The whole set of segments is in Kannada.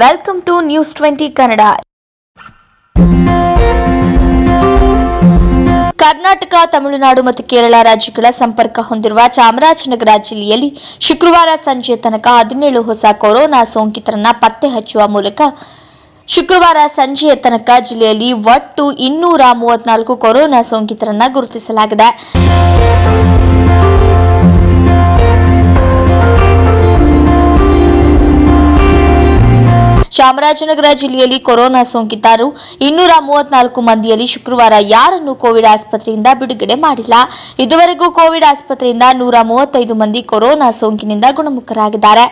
welcome to news twenty Kannada Karnataka Tamil Nadu ಮತ್ತು ಕೇರಳ ರಾಜ್ಯಗಳ ಸಂಪರ್ಕ ಹೊಂದಿರುವ ಚಾಮರಾಜನಗರ ಜಿಲ್ಲೆಯಲ್ಲಿ ಶುಕ್ರವಾರ ಸಂಜೆ ತನಕ ಹದಿನೇಳು ಹೊಸ ಕೊರೋನಾ ಸೋಂಕಿತರನ್ನ ಪತ್ತೆ ಹಚ್ಚುವ ಮೂಲಕ ಶುಕ್ರವಾರ ಸಂಜೆಯ ತನಕ ಜಿಲ್ಲೆಯಲ್ಲಿ ಒಟ್ಟು ಇನ್ನೂರ ಮೂವತ್ನಾಲ್ಕು ಕೊರೋನಾ ಸೋಂಕಿತರನ್ನ ಗುರುತಿಸಲಾಗಿದೆ ಚಾಮರಾಜನಗರ ಜಿಲ್ಲೆಯಲ್ಲಿ ಕೊರೋನಾ ಸೋಂಕಿತರು ಇನ್ನೂರ ಮೂವತ್ನಾಲ್ಕು ಮಂದಿಯಲ್ಲಿ ಶುಕ್ರವಾರ ಯಾರನ್ನು ಕೋವಿಡ್ ಆಸ್ಪತ್ರೆಯಿಂದ ಬಿಡುಗಡೆ ಮಾಡಿಲ್ಲ ಇದುವರೆಗೂ ಕೋವಿಡ್ ಆಸ್ಪತ್ರೆಯಿಂದ ನೂರ ಮೂವತ್ತೈದು ಮಂದಿ ಕೊರೋನಾ ಸೋಂಕಿನಿಂದ ಗುಣಮುಖರಾಗಿದ್ದಾರೆ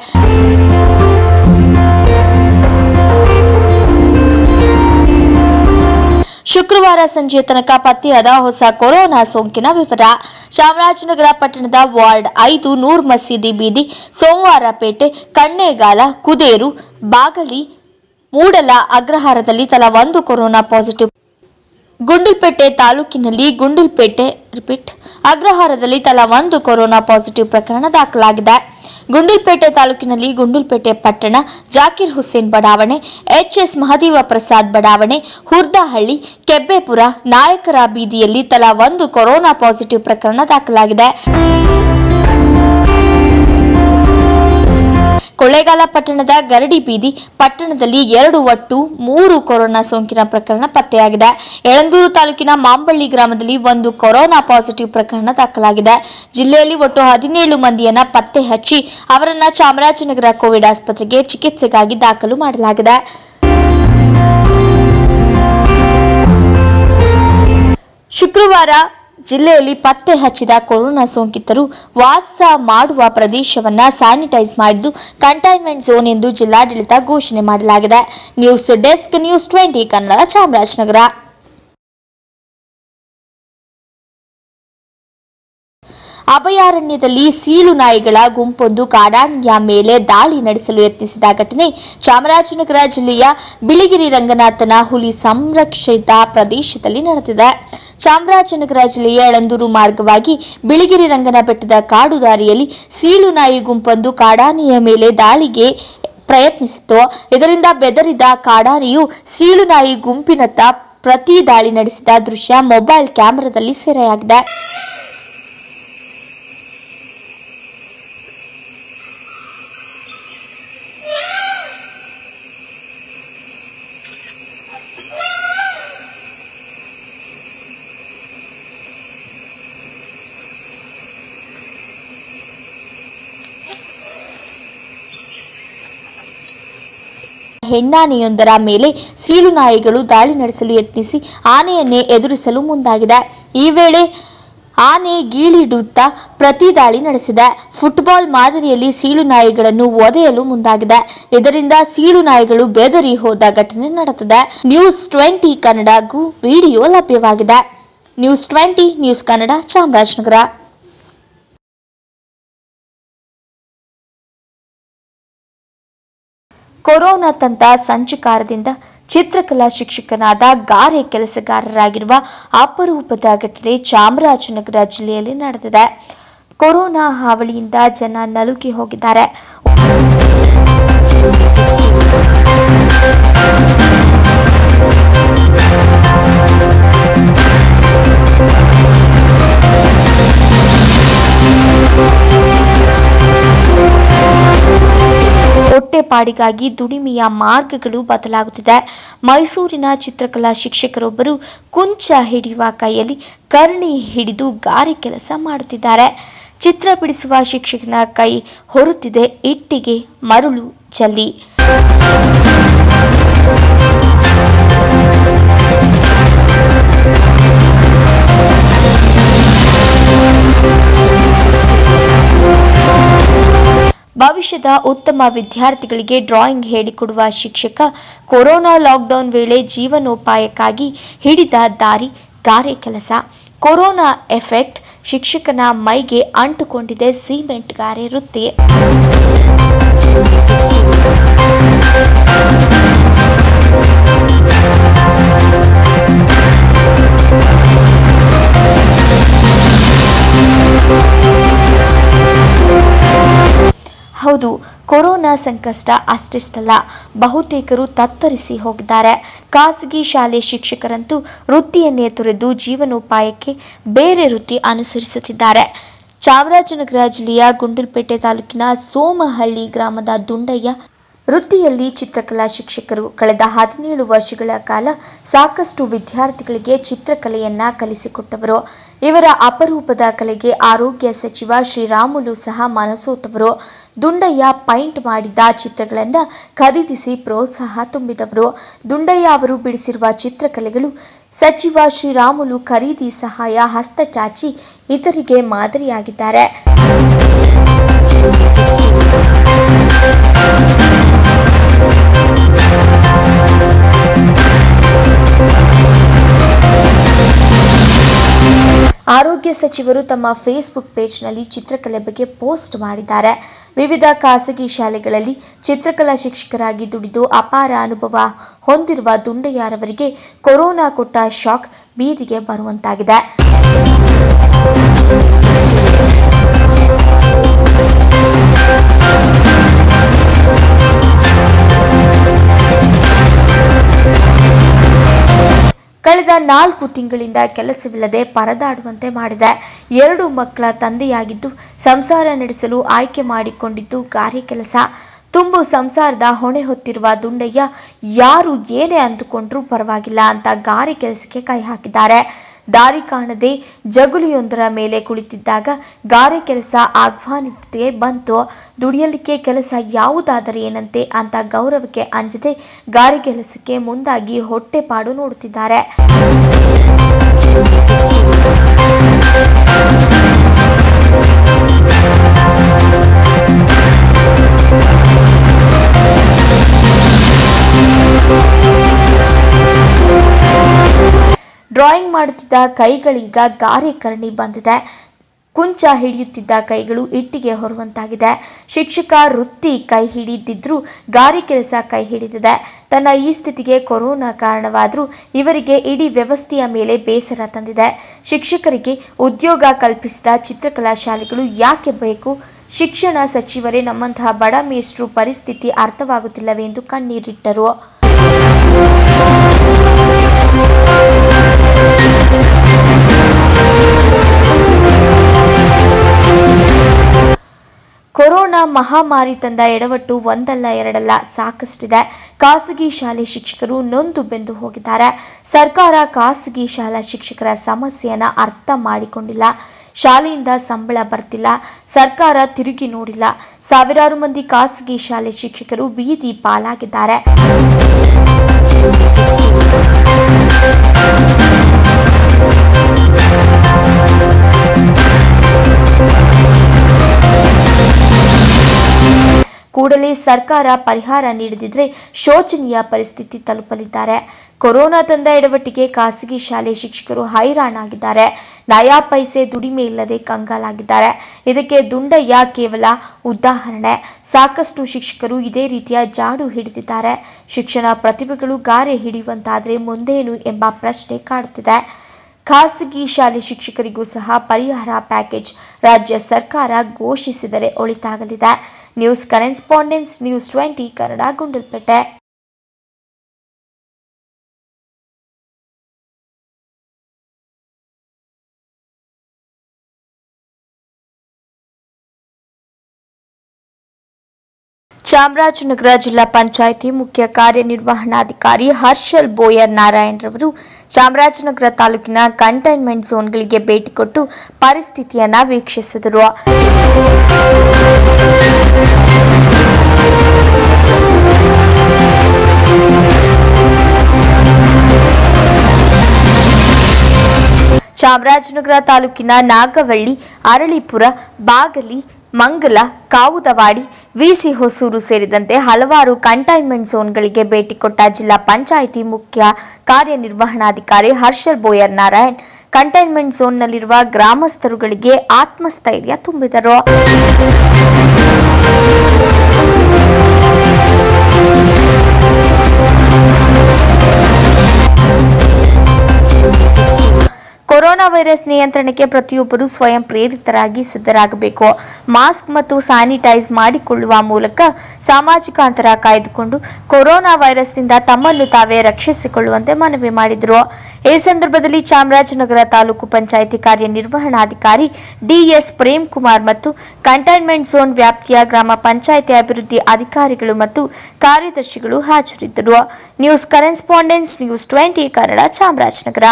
ಶುಕ್ರವಾರ ಸಂಜೆ ತನಕ ಪತ್ತೆಯಾದ ಹೊಸ ಕೊರೋನಾ ಸೋಂಕಿನ ವಿವರ ಚಾಮರಾಜನಗರ ಪಟ್ಟಣದ ವಾರ್ಡ್ ಐದು ನೂರ್ ಮಸೀದಿ ಬೀದಿ ಸೋಮವಾರಪೇಟೆ ಕಣ್ಣೇಗಾಲ ಕುದೇರು ಬಾಗಲಿ ಮೂಡಲ ಅಗ್ರಹಾರದಲ್ಲಿ ತಲಾ ಒಂದು ಕೊರೋನಾ ಪಾಸಿಟಿವ್ ಗುಂಡ್ಲುಪೇಟೆ ತಾಲೂಕಿನಲ್ಲಿ ಗುಂಡ್ಲುಪೇಟೆ ರಿಪೀಟ್ ಅಗ್ರಹಾರದಲ್ಲಿ ತಲಾ ಒಂದು ಕೊರೋನಾ ಪಾಸಿಟಿವ್ ಪ್ರಕರಣ ದಾಖಲಾಗಿದೆ ಗುಂಡ್ಲುಪೇಟೆ ತಾಲೂಕಿನಲ್ಲಿ ಗುಂಡ್ಲುಪೇಟೆ ಪಟ್ಟಣ ಜಾಕೀರ್ ಹುಸೇನ್ ಬಡಾವಣೆ ಎಚ್ಎಸ್ ಮಹದೇವ ಪ್ರಸಾದ್ ಬಡಾವಣೆ ಹುರ್ದಹಳ್ಳಿ ಕೆಬ್ಬೆಪುರ ನಾಯಕರ ಬೀದಿಯಲ್ಲಿ ತಲಾ ಒಂದು ಕೊರೋನಾ ಪಾಸಿಟಿವ್ ಪ್ರಕರಣ ದಾಖಲಾಗಿದೆ ಕೊಳ್ಳೇಗಾಲ ಪಟ್ಟಣದ ಗರಡಿ ಬೀದಿ ಪಟ್ಟಣದಲ್ಲಿ ಎರಡು ಒಟ್ಟು ಮೂರು ಕೊರೋನಾ ಸೋಂಕಿನ ಪ್ರಕರಣ ಪತ್ತೆಯಾಗಿದೆ ಯಳಂದೂರು ತಾಲೂಕಿನ ಮಾಂಬಳ್ಳಿ ಗ್ರಾಮದಲ್ಲಿ ಒಂದು ಕೊರೋನಾ ಪಾಸಿಟಿವ್ ಪ್ರಕರಣ ದಾಖಲಾಗಿದೆ ಜಿಲ್ಲೆಯಲ್ಲಿ ಒಟ್ಟು ಹದಿನೇಳು ಮಂದಿಯನ್ನ ಪತ್ತೆ ಹಚ್ಚಿ ಅವರನ್ನ ಚಾಮರಾಜನಗರ ಕೋವಿಡ್ ಆಸ್ಪತ್ರೆಗೆ ಚಿಕಿತ್ಸೆಗಾಗಿ ದಾಖಲು ಮಾಡಲಾಗಿದೆ ಶುಕ್ರವಾರ ಜಿಲ್ಲೆಯಲ್ಲಿ ಪತ್ತೆ ಹಚ್ಚಿದ ಕೊರೋನಾ ಸೋಂಕಿತರು ವಾಸ ಮಾಡುವ ಪ್ರದೇಶವನ್ನ ಸ್ಯಾನಿಟೈಸ್ ಮಾಡಿದ್ದು ಕಂಟೈನ್ಮೆಂಟ್ ಝೋನ್ ಎಂದು ಜಿಲ್ಲಾಡಳಿತ ಘೋಷಣೆ ಮಾಡಲಾಗಿದೆ news desk news twenty Kannada Chamarajanagar ಅಭಯಾರಣ್ಯದಲ್ಲಿ ಸೀಳು ನಾಯಿಗಳ ಗುಂಪೊಂದು ಕಾಡಾನೆಯ ಮೇಲೆ ದಾಳಿ ನಡೆಸಲು ಯತ್ನಿಸಿದ ಘಟನೆ ಚಾಮರಾಜನಗರ ಜಿಲ್ಲೆಯ ಬಿಳಿಗಿರಿ ರಂಗನಾಥನ ಹುಲಿ ಸಂರಕ್ಷಿತ ಪ್ರದೇಶದಲ್ಲಿ ನಡೆದಿದೆ ಚಾಮರಾಜನಗರ ಜಿಲ್ಲೆಯ ಯಳಂದೂರು ಮಾರ್ಗವಾಗಿ ಬಿಳಿಗಿರಿ ರಂಗನ ಬೆಟ್ಟದ ಕಾಡು ದಾರಿಯಲ್ಲಿ ಸೀಳು ನಾಯಿ ಗುಂಪೊಂದು ಕಾಡಾನೆಯ ಮೇಲೆ ದಾಳಿಗೆ ಪ್ರಯತ್ನಿಸಿತ್ತು ಇದರಿಂದ ಬೆದರಿದ ಕಾಡಾನೆಯು ಸೀಳು ನಾಯಿ ಗುಂಪಿನತ್ತ ಪ್ರತಿ ದಾಳಿ ನಡೆಸಿದ ದೃಶ್ಯ ಮೊಬೈಲ್ ಕ್ಯಾಮೆರಾದಲ್ಲಿ ಸೆರೆಯಾಗಿದೆ ಹೆಣ್ಣಾನೆಯೊಂದರ ಮೇಲೆ ಸೀಳು ನಾಯಿಗಳು ದಾಳಿ ನಡೆಸಲು ಯತ್ನಿಸಿ ಆನೆಯನ್ನೇ ಎದುರಿಸಲು ಮುಂದಾಗಿದೆ ಈ ವೇಳೆ ಆನೆ ಗೀಳಿಡುತ್ತಾ ಪ್ರತಿ ದಾಳಿ ನಡೆಸಿದೆ ಫುಟ್ಬಾಲ್ ಮಾದರಿಯಲ್ಲಿ ಸೀಳು ನಾಯಿಗಳನ್ನು ಒದೆಯಲು ಮುಂದಾಗಿದೆ ಇದರಿಂದ ಸೀಳು ನಾಯಿಗಳು ಬೆದರಿ ಹೋದ ಘಟನೆ ನಡೆದಿದೆ ನ್ಯೂಸ್ ಟ್ವೆಂಟಿ ಕನ್ನಡಗೂ ವಿಡಿಯೋ ಲಭ್ಯವಾಗಿದೆ news twenty news Kannada Chamarajanagar corona ತಂತ ಸಂಚಕಾರದಿಂದ ಚಿತ್ರಕಲಾ ಶಿಕ್ಷಕನಾದ ಗಾರೆ ಕೆಲಸಗಾರರಾಗಿರುವ ಅಪರೂಪದ ಘಟನೆ ಚಾಮರಾಜನಗರ ಜಿಲ್ಲೆಯಲ್ಲಿ ನಡೆದಿದೆ ಕೊರೋನಾ ಹಾವಳಿಯಿಂದ ಜನ ನಲುಗಿ ಹೋಗಿದ್ದಾರೆ ಹೊಟ್ಟೆಪಾಡಿಗಾಗಿ ದುಡಿಮೆಯ ಮಾರ್ಗಗಳು ಬದಲಾಗುತ್ತಿದೆ ಮೈಸೂರಿನ ಚಿತ್ರಕಲಾ ಶಿಕ್ಷಕರೊಬ್ಬರು ಕುಂಚ ಹಿಡಿಯುವ ಕೈಯಲ್ಲಿ ಕರ್ಣಿ ಹಿಡಿದು ಗಾರೆ ಕೆಲಸ ಮಾಡುತ್ತಿದ್ದಾರೆ ಚಿತ್ರ ಬಿಡಿಸುವ ಶಿಕ್ಷಕನ ಕೈ ಹೊರುತ್ತಿದೆ ಇಟ್ಟಿಗೆ ಮರುಳು ಜಲ್ಲಿ ಭವಿಷ್ಯದ ಉತ್ತಮ ವಿದ್ಯಾರ್ಥಿಗಳಿಗೆ ಡ್ರಾಯಿಂಗ್ ಹೇಳಿಕೊಡುವ ಶಿಕ್ಷಕ ಕೊರೋನಾ ಲಾಕ್ಡೌನ್ ವೇಳೆ ಜೀವನೋಪಾಯಕ್ಕಾಗಿ ಹಿಡಿದ ದಾರಿ ಗಾರೆ ಕೆಲಸ ಕೊರೋನಾ ಎಫೆಕ್ಟ್ ಶಿಕ್ಷಕನ ಮೈಗೆ ಅಂಟುಕೊಂಡಿದೆ ಸಿಮೆಂಟ್ ಗಾರೆ ವೃತ್ತಿ ಹೌದು ಕೊರೋನಾ ಸಂಕಷ್ಟ ಅಷ್ಟಿಷ್ಟಲ್ಲ ಬಹುತೇಕರು ತತ್ತರಿಸಿ ಹೋಗಿದ್ದಾರೆ ಖಾಸಗಿ ಶಾಲೆ ಶಿಕ್ಷಕರಂತೂ ವೃತ್ತಿಯನ್ನೇ ತೊರೆದು ಜೀವನೋಪಾಯಕ್ಕೆ ಬೇರೆ ವೃತ್ತಿ ಅನುಸರಿಸುತ್ತಿದ್ದಾರೆ ಚಾಮರಾಜನಗರ ಜಿಲ್ಲೆಯ ಗುಂಡಲ್ಪೇಟೆ ತಾಲೂಕಿನ ಸೋಮಹಳ್ಳಿ ಗ್ರಾಮದ ದುಂಡಯ್ಯ ವೃತ್ತಿಯಲ್ಲಿ ಚಿತ್ರಕಲಾ ಶಿಕ್ಷಕರು ಕಳೆದ ಹದಿನೇಳು ವರ್ಷಗಳ ಕಾಲ ಸಾಕಷ್ಟು ವಿದ್ಯಾರ್ಥಿಗಳಿಗೆ ಚಿತ್ರಕಲೆಯನ್ನ ಕಲಿಸಿಕೊಟ್ಟವರು ಇವರ ಅಪರೂಪದ ಕಲೆಗೆ ಆರೋಗ್ಯ ಸಚಿವ ಶ್ರೀರಾಮುಲು ಸಹ ಮನಸೋತವರು ದುಂಡಯ್ಯ ಪೈಂಟ್ ಮಾಡಿದ ಚಿತ್ರಗಳನ್ನು ಖರೀದಿಸಿ ಪ್ರೋತ್ಸಾಹ ತುಂಬಿದವರು ದುಂಡಯ್ಯ ಅವರು ಬಿಡಿಸಿರುವ ಚಿತ್ರಕಲೆಗಳು ಸಚಿವ ಶ್ರೀರಾಮುಲು ಖರೀದಿ ಸಹಾಯ ಹಸ್ತಚಾಚಿ ಇತರಿಗೆ ಮಾದರಿಯಾಗಿದ್ದಾರೆ ಆರೋಗ್ಯ ಸಚಿವರು ತಮ್ಮ ಫೇಸ್ಬುಕ್ ಪೇಜ್ನಲ್ಲಿ ಚಿತ್ರಕಲೆ ಬಗ್ಗೆ ಪೋಸ್ಟ್ ಮಾಡಿದ್ದಾರೆ ವಿವಿಧ ಖಾಸಗಿ ಶಾಲೆಗಳಲ್ಲಿ ಚಿತ್ರಕಲಾ ಶಿಕ್ಷಕರಾಗಿ ದುಡಿದು ಅಪಾರ ಅನುಭವ ಹೊಂದಿರುವ ದುಂಡಯ್ಯರವರಿಗೆ ಕೊರೋನಾ ಕೊಟ್ಟ ಶಾಕ್ ಬೀದಿಗೆ ಬರುವಂತಾಗಿದೆ ಕಳೆದ ನಾಲ್ಕು ತಿಂಗಳಿಂದ ಕೆಲಸವಿಲ್ಲದೆ ಪರದಾಡುವಂತೆ ಮಾಡಿದೆ ಎರಡು ಮಕ್ಕಳ ತಂದೆಯಾಗಿದ್ದು ಸಂಸಾರ ನಡೆಸಲು ಆಯ್ಕೆ ಮಾಡಿಕೊಂಡಿದ್ದು ಗಾರೆ ಕೆಲಸ ತುಂಬು ಸಂಸಾರದ ಹೊಣೆ ಹೊತ್ತಿರುವ ದುಂಡಯ್ಯ ಯಾರು ಏನೇ ಅಂದುಕೊಂಡ್ರೂ ಪರವಾಗಿಲ್ಲ ಅಂತ ಗಾರೆ ಕೆಲಸಕ್ಕೆ ಕೈ ಹಾಕಿದ್ದಾರೆ ದಾರಿ ಕಾಣದೆ ಜಗುಲಿಯೊಂದರ ಮೇಲೆ ಕುಳಿತಿದ್ದಾಗ ಗಾರೆ ಕೆಲಸ ಆಹ್ವಾನಿತತೆ ಬಂತು ದುಡಿಯಲಿಕ್ಕೆ ಕೆಲಸ ಯಾವುದಾದರೆ ಏನಂತೆ ಅಂತ ಗೌರವಕ್ಕೆ ಅಂಜದೆ ಗಾರೆ ಕೆಲಸಕ್ಕೆ ಮುಂದಾಗಿ ಹೊಟ್ಟೆಪಾಡು ನೋಡುತ್ತಿದ್ದಾರೆ ಡ್ರಾಯಿಂಗ್ ಮಾಡುತ್ತಿದ್ದ ಕೈಗಳೀಗ ಗಾರೆ ಕರಣಿ ಬಂದಿದೆ ಕುಂಚ ಹಿಡಿಯುತ್ತಿದ್ದ ಕೈಗಳು ಇಟ್ಟಿಗೆ ಹೊರುವಂತಾಗಿದೆ ಶಿಕ್ಷಕ ವೃತ್ತಿ ಕೈ ಹಿಡಿದಿದ್ರೂ ಗಾರೆ ಕೆಲಸ ಕೈ ಹಿಡಿದಿದೆ ತನ್ನ ಈ ಸ್ಥಿತಿಗೆ ಕೊರೋನಾ ಕಾರಣವಾದರೂ ಇವರಿಗೆ ಇಡೀ ವ್ಯವಸ್ಥೆಯ ಮೇಲೆ ಬೇಸರ ತಂದಿದೆ ಶಿಕ್ಷಕರಿಗೆ ಉದ್ಯೋಗ ಕಲ್ಪಿಸಿದ ಚಿತ್ರಕಲಾ ಶಾಲೆಗಳು ಯಾಕೆ ಬೇಕು ಶಿಕ್ಷಣ ಸಚಿವರೇ ನಮ್ಮಂತಹ ಬಡ ಮೇಷ್ಟ್ರು ಪರಿಸ್ಥಿತಿ ಅರ್ಥವಾಗುತ್ತಿಲ್ಲವೆಂದು ಕಣ್ಣೀರಿಟ್ಟರು ಕೊರೋನಾ ಮಹಾಮಾರಿ ತಂದ ಎಡವಟ್ಟು ಒಂದಲ್ಲ ಎರಡಲ್ಲ ಸಾಕಷ್ಟಿದೆ ಖಾಸಗಿ ಶಾಲೆ ಶಿಕ್ಷಕರು ನೊಂದು ಬೆಂದು ಹೋಗಿದ್ದಾರೆ ಸರ್ಕಾರ ಖಾಸಗಿ ಶಾಲಾ ಶಿಕ್ಷಕರ ಸಮಸ್ಯೆಯನ್ನ ಅರ್ಥ ಮಾಡಿಕೊಂಡಿಲ್ಲ ಶಾಲೆಯಿಂದ ಸಂಬಳ ಬರ್ತಿಲ್ಲ ಸರ್ಕಾರ ತಿರುಗಿ ನೋಡಿಲ್ಲ ಸಾವಿರಾರು ಮಂದಿ ಖಾಸಗಿ ಶಾಲೆ ಶಿಕ್ಷಕರು ಬೀದಿ ಪಾಲಾಗಿದ್ದಾರೆ ಕೂಡಲೇ ಸರ್ಕಾರ ಪರಿಹಾರ ನೀಡದಿದ್ರೆ ಶೋಚನೀಯ ಪರಿಸ್ಥಿತಿ ತಲುಪಲಿದ್ದಾರೆ ಕೊರೋನಾ ತಂದ ಎಡವಟ್ಟಿಗೆ ಖಾಸಗಿ ಶಾಲೆ ಶಿಕ್ಷಕರು ಹೈರಾಣಾಗಿದ್ದಾರೆ ನಯಾ ಪೈಸೆ ದುಡಿಮೆ ಇಲ್ಲದೆ ಕಂಗಾಲಾಗಿದ್ದಾರೆ ಇದಕ್ಕೆ ದುಂಡಯ್ಯ ಕೇವಲ ಉದಾಹರಣೆ ಸಾಕಷ್ಟು ಶಿಕ್ಷಕರು ಇದೇ ರೀತಿಯ ಜಾಡು ಹಿಡಿದಿದ್ದಾರೆ ಶಿಕ್ಷಣ ಪ್ರತಿಭೆಗಳು ಗಾರೆ ಹಿಡಿಯುವಂತಾದರೆ ಮುಂದೇನು ಎಂಬ ಪ್ರಶ್ನೆ ಕಾಡುತ್ತಿದೆ ಖಾಸಗಿ ಶಾಲೆ ಶಿಕ್ಷಕರಿಗೂ ಸಹ ಪರಿಹಾರ ಪ್ಯಾಕೇಜ್ ರಾಜ್ಯ ಸರ್ಕಾರ ಘೋಷಿಸಿದರೆ ಒಳಿತಾಗಲಿದೆ news correspondence news twenty Kannada Gundlupet Chamarajanagar ಜಿಲ್ಲಾ ಪಂಚಾಯಿತಿ ಮುಖ್ಯ ಕಾರ್ಯನಿರ್ವಹಣಾಧಿಕಾರಿ ಹರ್ಷಲ್ ಬೋಯರ್ ನಾರಾಯಣ್ ರವರು ಚಾಮರಾಜನಗರ ತಾಲೂಕಿನ ಕಂಟೈನ್ಮೆಂಟ್ ಝೋನ್ಗಳಿಗೆ ಭೇಟಿ ಕೊಟ್ಟು ಪರಿಸ್ಥಿತಿಯನ್ನ ವೀಕ್ಷಿಸಿದರು ಚಾಮರಾಜನಗರ ತಾಲೂಕಿನ ನಾಗವಳ್ಳಿ ಅರಳೀಪುರ ಬಾಗಲಿ ಮಂಗಲ ಕಾವುದವಾಡಿ ವಿಸಿ ಹೊಸೂರು ಸೇರಿದಂತೆ ಹಲವಾರು ಕಂಟೈನ್ಮೆಂಟ್ ಝೋನ್ಗಳಿಗೆ ಭೇಟಿ ಕೊಟ್ಟ ಜಿಲ್ಲಾ ಪಂಚಾಯಿತಿ ಮುಖ್ಯ ಕಾರ್ಯನಿರ್ವಹಣಾಧಿಕಾರಿ ಹರ್ಷಲ್ ಬೋಯರ್ ನಾರಾಯಣ್ ಕಂಟೈನ್ಮೆಂಟ್ ಝೋನ್ನಲ್ಲಿರುವ ಗ್ರಾಮಸ್ಥರುಗಳಿಗೆ ಆತ್ಮಸ್ಥೈರ್ಯ ತುಂಬಿದರು ಕೊರೋನಾ ವೈರಸ್ ನಿಯಂತ್ರಣಕ್ಕೆ ಪ್ರತಿಯೊಬ್ಬರು ಸ್ವಯಂ ಪ್ರೇರಿತರಾಗಿ ಸಿದ್ಧರಾಗಬೇಕು ಮಾಸ್ಕ್ ಮತ್ತು ಸ್ಯಾನಿಟೈಸ್ ಮಾಡಿಕೊಳ್ಳುವ ಮೂಲಕ ಸಾಮಾಜಿಕ ಅಂತರ ಕಾಯ್ದುಕೊಂಡು ಕೊರೋನಾ ವೈರಸ್ನಿಂದ ತಮ್ಮನ್ನು ತಾವೇ ರಕ್ಷಿಸಿಕೊಳ್ಳುವಂತೆ ಮನವಿ ಮಾಡಿದರು ಈ ಸಂದರ್ಭದಲ್ಲಿ ಚಾಮರಾಜನಗರ ತಾಲೂಕು ಪಂಚಾಯಿತಿ ಕಾರ್ಯನಿರ್ವಹಣಾಧಿಕಾರಿ ಡಿಎಸ್ ಪ್ರೇಮ್ ಕುಮಾರ್ ಮತ್ತು ಕಂಟೈನ್ಮೆಂಟ್ ಝೋನ್ ವ್ಯಾಪ್ತಿಯ ಗ್ರಾಮ ಪಂಚಾಯಿತಿ ಅಭಿವೃದ್ಧಿ ಅಧಿಕಾರಿಗಳು ಮತ್ತು ಕಾರ್ಯದರ್ಶಿಗಳು ಹಾಜರಿದ್ದರು news correspondence news twenty Kannada Chamarajanagar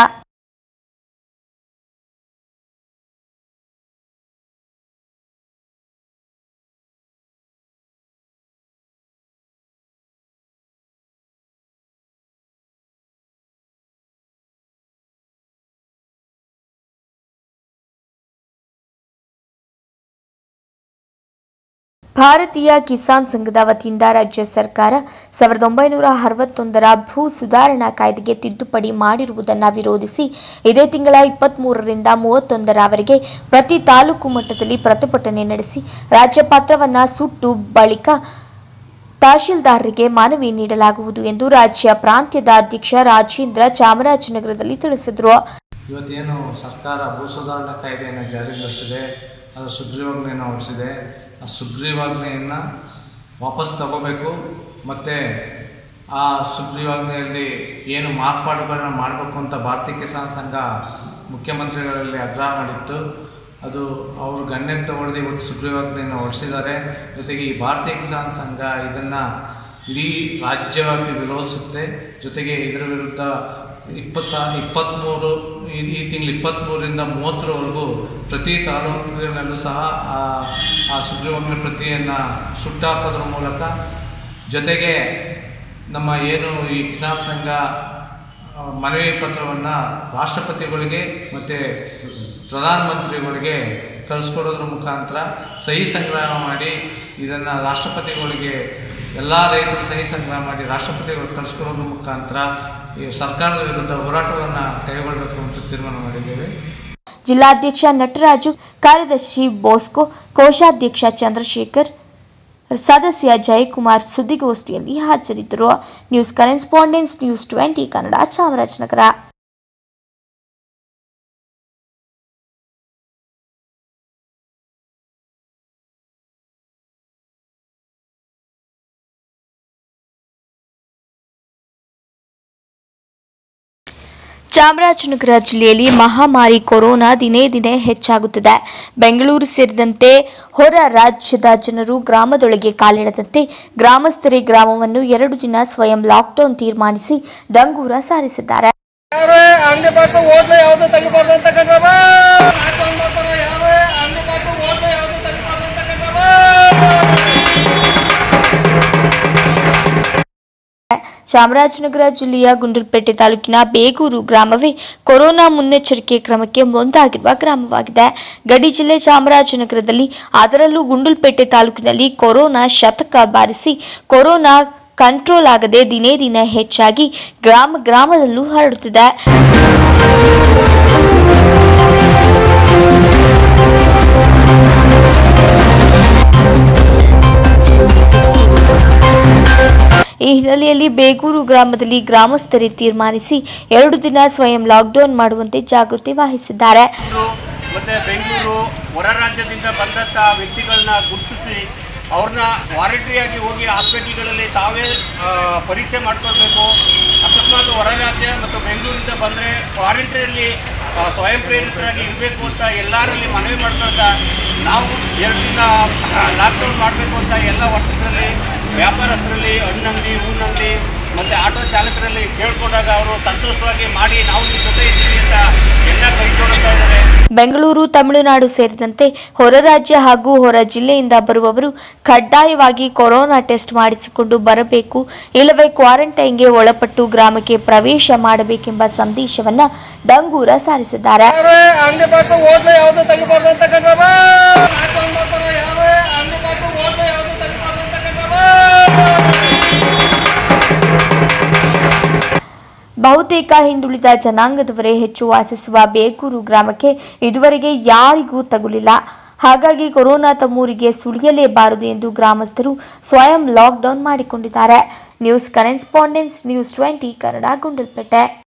ಭಾರತೀಯ ಕಿಸಾನ್ ಸಂಘದ ವತಿಯಿಂದ ರಾಜ್ಯ ಸರ್ಕಾರ ಸಾವಿರದ ಒಂಬೈನೂರ ಅರವತ್ತೊಂದರ ಭೂ ಸುಧಾರಣಾ ಕಾಯ್ದೆಗೆ ತಿದ್ದುಪಡಿ ಮಾಡಿರುವುದನ್ನು ವಿರೋಧಿಸಿ ಇದೇ ತಿಂಗಳ ಇಪ್ಪತ್ತ್ಮೂರರಿಂದ ಮೂವತ್ತೊಂದರವರೆಗೆ ಪ್ರತಿ ತಾಲೂಕು ಮಟ್ಟದಲ್ಲಿ ಪ್ರತಿಭಟನೆ ನಡೆಸಿ ರಾಜ್ಯಪತ್ರವನ್ನು ಸುಟ್ಟು ಬಳಿಕ ತಹಶೀಲ್ದಾರರಿಗೆ ಮನವಿ ನೀಡಲಾಗುವುದು ಎಂದು ರಾಜ್ಯ ಪ್ರಾಂತ್ಯದ ಅಧ್ಯಕ್ಷ ರಾಜೇಂದ್ರ ಚಾಮರಾಜನಗರದಲ್ಲಿ ತಿಳಿಸಿದರು ಇವತ್ತೇನು ಸರ್ಕಾರ ಭೂ ಸುಧಾರಣಾ ಕಾಯ್ದೆಯನ್ನು ಜಾರಿಗೊಳಿಸಿದೆ ಅದು ಸುಗ್ರೀವಾಜ್ಞೆಯನ್ನು ಹೊರಡಿಸಿದೆ ಆ ಸುಗ್ರೀವಾಜ್ಞೆಯನ್ನು ವಾಪಸ್ ತಗೋಬೇಕು ಮತ್ತು ಆ ಸುಗ್ರೀವಾಜ್ಞೆಯಲ್ಲಿ ಏನು ಮಾರ್ಪಾಡುಗಳನ್ನ ಮಾಡಬೇಕು ಅಂತ ಭಾರತೀಯ ಕಿಸಾನ್ ಸಂಘ ಮುಖ್ಯಮಂತ್ರಿಗಳಲ್ಲಿ ಆಗ್ರಹ ಮಾಡಿತ್ತು ಅದು ಅವರು ಗಣ್ಯಕ್ಕೆ ತಗೊಳ್ಳದೆ ಇವತ್ತು ಸುಗ್ರೀವಾಜ್ಞೆಯನ್ನು ಹೊರಡಿಸಿದ್ದಾರೆ ಜೊತೆಗೆ ಈ ಭಾರತೀಯ ಕಿಸಾನ್ ಸಂಘ ಇದನ್ನು ಇಡೀ ರಾಜ್ಯವ್ಯಾಪಿ ವಿರೋಧಿಸುತ್ತೆ ಜೊತೆಗೆ ಇದರ ವಿರುದ್ಧ ಇಪ್ಪತ್ತು ಸಾ ಇಪ್ಪತ್ತ್ಮೂರು ಈ ಈ ತಿಂಗಳು ಇಪ್ಪತ್ತ್ಮೂರರಿಂದ ಮೂವತ್ತರವರೆಗೂ ಪ್ರತಿ ತಾಲೂಕಿನಲ್ಲೂ ಸಹ ಆ ಆ ಸುಗ್ರೀವಾಜ್ಞೆ ಪ್ರತಿಯನ್ನು ಸುಟ್ಟಾಕೋದ್ರ ಮೂಲಕ ಜೊತೆಗೆ ನಮ್ಮ ಏನು ಈ ಕಿಸಾನ್ ಸಂಘ ಆ, ಮನವಿ ಪತ್ರವನ್ನು ರಾಷ್ಟ್ರಪತಿಗಳಿಗೆ ಮತ್ತು ಪ್ರಧಾನಮಂತ್ರಿಗಳಿಗೆ ಕಳಿಸ್ಕೊಡೋದ್ರ ಮುಖಾಂತರ ಸಹಿ ಸಂಗ್ರಹ ಮಾಡಿ ಇದನ್ನು ರಾಷ್ಟ್ರಪತಿಗಳಿಗೆ ಎಲ್ಲ ರೈತರು ಸಹಿ ಸಂಗ್ರಹ ಮಾಡಿ ರಾಷ್ಟ್ರಪತಿಗಳಿಗೆ ಕಳಿಸ್ಕೊಡೋದ್ರ ಮುಖಾಂತರ ಈ ಸರ್ಕಾರದ ವಿರುದ್ಧ ಹೋರಾಟವನ್ನು ಕೈಗೊಳ್ಳಬೇಕು ಅಂತ ತೀರ್ಮಾನ ಮಾಡಿದ್ದೇವೆ ಜಿಲ್ಲಾಧ್ಯಕ್ಷ ನಟರಾಜು ಕಾರ್ಯದರ್ಶಿ ಬೋಸ್ಕೋ ಕೋಶಾಧ್ಯಕ್ಷ ಚಂದ್ರಶೇಖರ್ ಸದಸ್ಯ ಜಯಕುಮಾರ್ ಸುದ್ದಿಗೋಷ್ಠಿಯಲ್ಲಿ ಹಾಜರಿದ್ದರು news correspondence news twenty Kannada Chamarajanagar Chamarajanagar ಜಿಲ್ಲೆಯಲ್ಲಿ ಮಹಾಮಾರಿ ಕೊರೋನಾ ದಿನೇ ದಿನೇ ಹೆಚ್ಚಾಗುತ್ತಿದೆ ಬೆಂಗಳೂರು ಸೇರಿದಂತೆ ಹೊರ ರಾಜ್ಯದ ಜನರು ಗ್ರಾಮದೊಳಗೆ ಕಾಲಿಡದಂತೆ ಗ್ರಾಮಸ್ಥರೇ ಗ್ರಾಮವನ್ನು ಎರಡು ದಿನ ಸ್ವಯಂ ಲಾಕ್ಡೌನ್ ತೀರ್ಮಾನಿಸಿ ಡಂಗೂರ ಸಾರಿಸಿದ್ದಾರೆ ಯಾರೇ ಅಂಗಡಿ ಪಾಕ ಹೋಟ್ಲು ಯಾವ್ದು ತೆಗಿಬಾರ್ದು ಅಂತ ಕಂಡ್ರವ ಲಾಕ್ಡೌನ್ ಮಾಡ್ತಾರ ಯಾರೇ ಅಂಗಡಿ ಪಾಕ ಹೋಟ್ಲು ಯಾವ್ದು ತೆಗಿಬಾರ್ದು ಅಂತ ಕಂಡ್ರವ ಚಾಮರಾಜನಗರ ಜಿಲ್ಲೆಯ ಗುಂಡ್ಲುಪೇಟೆ ತಾಲೂಕಿನ ಬೇಗೂರು ಗ್ರಾಮವೇ ಕೊರೋನಾ ಮುನ್ನೆಚ್ಚರಿಕೆ ಕ್ರಮಕ್ಕೆ ಮುಂದಾಗಿರುವ ಗ್ರಾಮವಾಗಿದೆ ಗಡಿ ಜಿಲ್ಲೆ ಚಾಮರಾಜನಗರದಲ್ಲಿ ಅದರಲ್ಲೂ ಗುಂಡ್ಲುಪೇಟೆ ತಾಲೂಕಿನಲ್ಲಿ ಕೊರೋನಾ ಶತಕ ಬಾರಿಸಿ ಕೊರೋನಾ ಕಂಟ್ರೋಲ್ ಆಗದೆ ದಿನೇ ದಿನೇ ಹೆಚ್ಚಾಗಿ ಗ್ರಾಮ ಗ್ರಾಮದಲ್ಲೂ ಹರಡುತ್ತಿದೆ ಈ ಹಿನ್ನೆಲೆಯಲ್ಲಿ ಬೇಗೂರು ಗ್ರಾಮದಲ್ಲಿ ಗ್ರಾಮಸ್ಥರೇ ತೀರ್ಮಾನಿಸಿ ಎರಡು ದಿನ ಸ್ವಯಂ ಲಾಕ್ಡೌನ್ ಮಾಡುವಂತೆ ಜಾಗೃತಿ ವಹಿಸಿದ್ದಾರೆ ಬೆಂಗಳೂರು ಮತ್ತೆ ಬೆಂಗಳೂರು ಹೊರ ರಾಜ್ಯದಿಂದ ಬಂದಂಥ ವ್ಯಕ್ತಿಗಳನ್ನ ಗುರುತಿಸಿ ಅವ್ರನ್ನ ವಾರಂಟ್ರಿಯಾಗಿ ಹೋಗಿ ಹಾಸ್ಪಿಟ್ಲ್ಗಳಲ್ಲಿ ತಾವೇ ಆ, ಪರೀಕ್ಷೆ ಮಾಡ್ಕೊಳ್ಬೇಕು ಅಕಸ್ಮಾತ್ ಹೊರ ರಾಜ್ಯ ಮತ್ತು ಬೆಂಗಳೂರಿಂದ ಬಂದರೆ ವಾರಂಟ್ರಿಯಲ್ಲಿ ಆ, ಸ್ವಯಂ ಪ್ರೇರಿತರಾಗಿ ಇರಬೇಕು ಅಂತ ಎಲ್ಲರಲ್ಲಿ ಮನವಿ ಮಾಡ್ಕೊಳ್ತಾ ನಾವು ಎರಡು ದಿನ ಲಾಕ್ಡೌನ್ ಮಾಡಬೇಕು ಅಂತ ಎಲ್ಲ ವರ್ತಕರಲ್ಲಿ ವ್ಯಾಪಾರಸ್ಥರಲ್ಲಿ ಹಣ್ಣಂಗಡಿ ಹೂನಂಗಡಿ ಮತ್ತು ಆಟೋ ಚಾಲಕರಲ್ಲಿ ಕೇಳ್ಕೊಂಡಾಗ ಅವರು ಸಂತೋಷವಾಗಿ ಮಾಡಿ ನಾವು ನಿಮ್ಮ ಜೊತೆ ಇದ್ದೀವಿ ಅಂತ ಎಲ್ಲ ಕೈ ಜೋಡಿಸ್ತಾ ಇದ್ದಾರೆ ಬೆಂಗಳೂರು ತಮಿಳುನಾಡು ಸೇರಿದಂತೆ ಹೊರ ರಾಜ್ಯ ಹಾಗೂ ಹೊರ ಜಿಲ್ಲೆಯಿಂದ ಬರುವವರು ಕಡ್ಡಾಯವಾಗಿ ಕೊರೋನಾ ಟೆಸ್ಟ್ ಮಾಡಿಸಿಕೊಂಡು ಬರಬೇಕು ಇಲ್ಲವೇ ಕ್ವಾರಂಟೈನ್ಗೆ ಒಳಪಟ್ಟು ಗ್ರಾಮಕ್ಕೆ ಪ್ರವೇಶ ಮಾಡಬೇಕೆಂಬ ಸಂದೇಶವನ್ನ ಡಂಗೂರ ಸಾರಿಸಿದ್ದಾರೆ ಯಾರೇ ಅಂಗಡಿ ಪಾಕ ಹೋಟ್ಲು ಯಾವ್ದು ತೆಗಿಬಾರ್ದು ಅಂತ ಕಂಡ್ರವ ಲಾಕ್ಡೌನ್ ಮಾಡ್ತಾರ ಯಾರೇ ಅಂಗಡಿ ಪಾಕ ಹೋಟ್ಲು ಯಾವ್ದು ತೆಗಿಬಾರ್ದು ಅಂತ ಕಂಡ್ರವ ಬಹುತೇಕ ಹಿಂದುಳಿದ ಜನಾಂಗದವರೇ ಹೆಚ್ಚು ವಾಸಿಸುವ ಬೇಗೂರು ಗ್ರಾಮಕ್ಕೆ ಇದುವರೆಗೆ ಯಾರಿಗೂ ತಗುಲಿಲ್ಲ ಹಾಗಾಗಿ ಕೊರೋನಾ ತಮ್ಮೂರಿಗೆ ಸುಳಿಯಲೇಬಾರದು ಎಂದು ಗ್ರಾಮಸ್ಥರು ಸ್ವಯಂ ಲಾಕ್ಡೌನ್ ಮಾಡಿಕೊಂಡಿದ್ದಾರೆ news correspondence news twenty Kannada Gundlupet